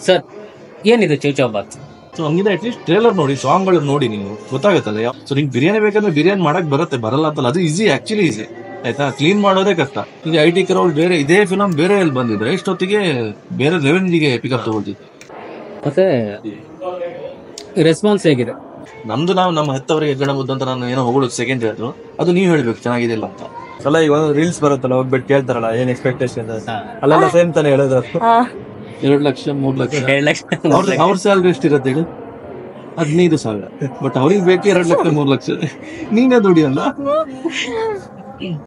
sir ಏನಿದೆ chow chow bath so ಹಂಗಿದೆ at least trailer ನೋಡಿ ಸಾಂಗ್ಗಳು ನೋಡಿ ನೀವು ಗೊತ್ತಾಗುತ್ತಲ್ಲ ಸೊ ನಿಂಗೆ ಬಿರಿಯಾನಿ ಬೇಕಂದ್ರೆ ಬಿರಿಯಾನಿ ಮಾಡಕ್ ಬರುತ್ತೆ ಬರಲ್ಲ ಅಂತಲ್ಲ ಅದು ಈಸಿ ಆಕ್ಚುಲಿ ಈಸಿ ಆಯ್ತಾ ಕ್ಲೀನ್ ಮಾಡೋದೇ ಕಷ್ಟ ಈಗ ಐ ಟಿ ಕರೋಲ್ ಬೇರೆ ಇದೇ ಫಿಲಮ್ ಬೇರೆ ಎಲ್ಲಿ ಬಂದಿದ್ರೆ ಇಷ್ಟೊತ್ತಿಗೆ ಬೇರೆ ರೆವೆನ್ಯೂಗೆ ಪಿಕಪ್ ತಗೊಳ್ತಿತ್ತು ಮತ್ತೆ ರೆಸ್ಪಾನ್ಸ್ ಹೇಗಿದೆ ನಮ್ದು ನಾವು ನಮ್ಮ ಹೆತ್ತವರಿಗೆ ಹೆಗ್ಗಣ ಬುದ್ಧ ಅಂತ ನಾನು ಏನೋ ಹೋಗೋದು ಸೆಕೆಂಡ್ ಹೇಳಿದ್ರು ಅದು ನೀವು ಹೇಳ್ಬೇಕು ಚೆನ್ನಾಗಿದೆ ಇಲ್ಲ ಅಂತ ಅಲ್ಲ ಈಗ ಒಂದು ರೀಲ್ಸ್ ಬರುತ್ತಲ್ಲ ಹೋಗ್ಬಿಟ್ಟು ಕೇಳ್ತಾರಲ್ಲ ಏನ್ ಎಕ್ಸ್ಪೆಕ್ಟೇಷನ್ ಅಲ್ಲೆಲ್ಲ ಸೇಮ್ ತಾನೇ ಹೇಳೋದು ಎರಡು ಲಕ್ಷ ಮೂರ್ ಲಕ್ಷ ಎರಡು ಲಕ್ಷ ಅವ್ರ ಅವ್ರ ಸ್ಯಾಲ್ರಿ ಎಷ್ಟಿರತ್ತೆ ಹೇಳಿ ಹದಿನೈದು ಸಾವಿರ ಬಟ್ ಅವ್ರಿಗೆ ಬೇಕು ಎರಡು ಲಕ್ಷ ಮೂರ್ ಲಕ್ಷ ನೀನೇ ದುಡಿಯಲ್ಲ